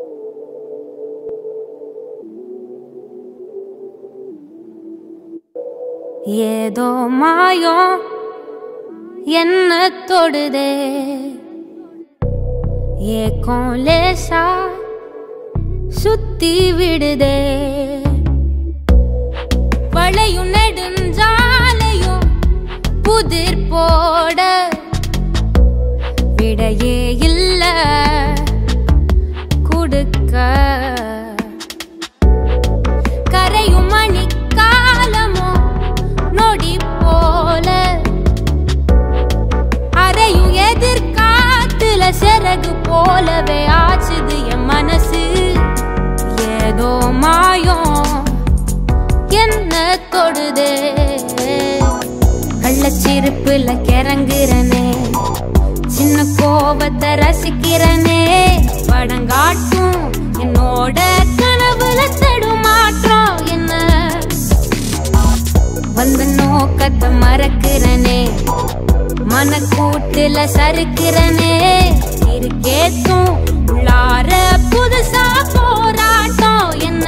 ஏதோ மாயம் என்ன தொடுதே ஏக்கம் லேசா சுத்தி விடுதே வளையும் நெடுஞ்சாலையும் புதிர் போட விடையே இல்ல கொடுக்க கரையும் மணிக்காலமோ நொடி போல அரையும் எதிர்காத்துல சிறகு போலவே ஆச்சுது என் மனசு ஏதோ மாயம் என்ன தொடுதே கள்ளச்சிருப்புல கிறங்குறனே சின்ன கோபத்தை ரசிக்கிறனே படங்காட்டும் என்னோட கனவுல தடுமாற்றம் என்ன வந்த நோக்கத்தை மறக்கிறனே மனக்கூட்டுல சறுக்கிறனே இருக்கேத்தும் உள்ளார புதுசா போராட்டம் என்ன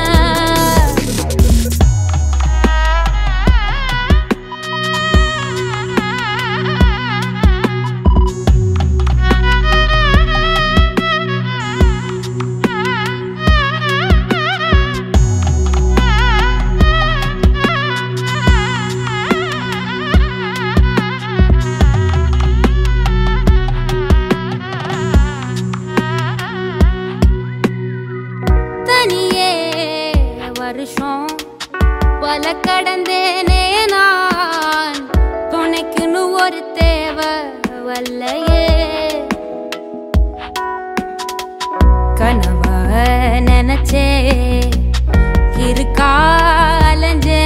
தனியே வருஷம் பல கடந்தேனே நான் துணைக்குன்னு ஒரு தேவை வல்லையே கனவ நினைச்சே இருக்காலஞ்சே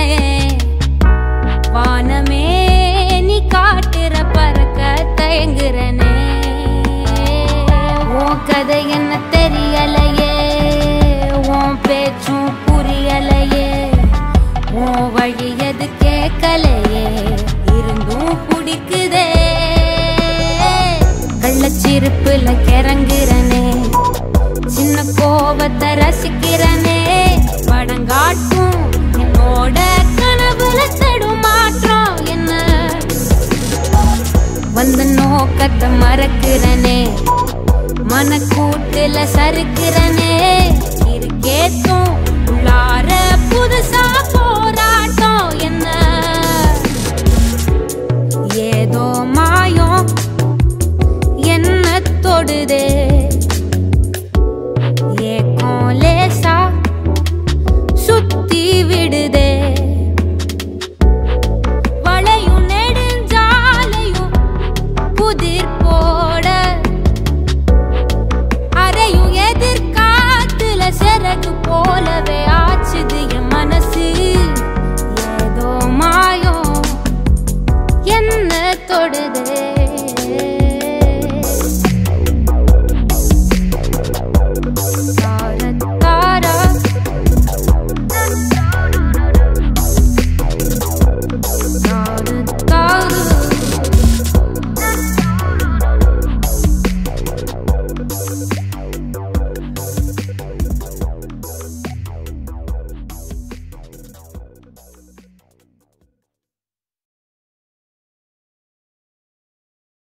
வானமே நீ காட்டுற பறக்க தயங்குறனே உன் கதை என்ன தெரியலையே உன் பேச்சும் புரியலையே உன் வழி எது கேட்கலையே இருந்தும் பிடிக்குதே கள்ளச்சிருப்புல கிறங்குறனே சின்ன கோபத்தை ரசிக்கிறனே படங்காட்டும் என்னோட கனவுல தடுமாற்றம் என்ன வந்த நோக்கத்தை மறக்கிறனே மனக்கூட்டுல சறுக்கிறனே இருக்கேத்தும் உள்ளார புதுசா போ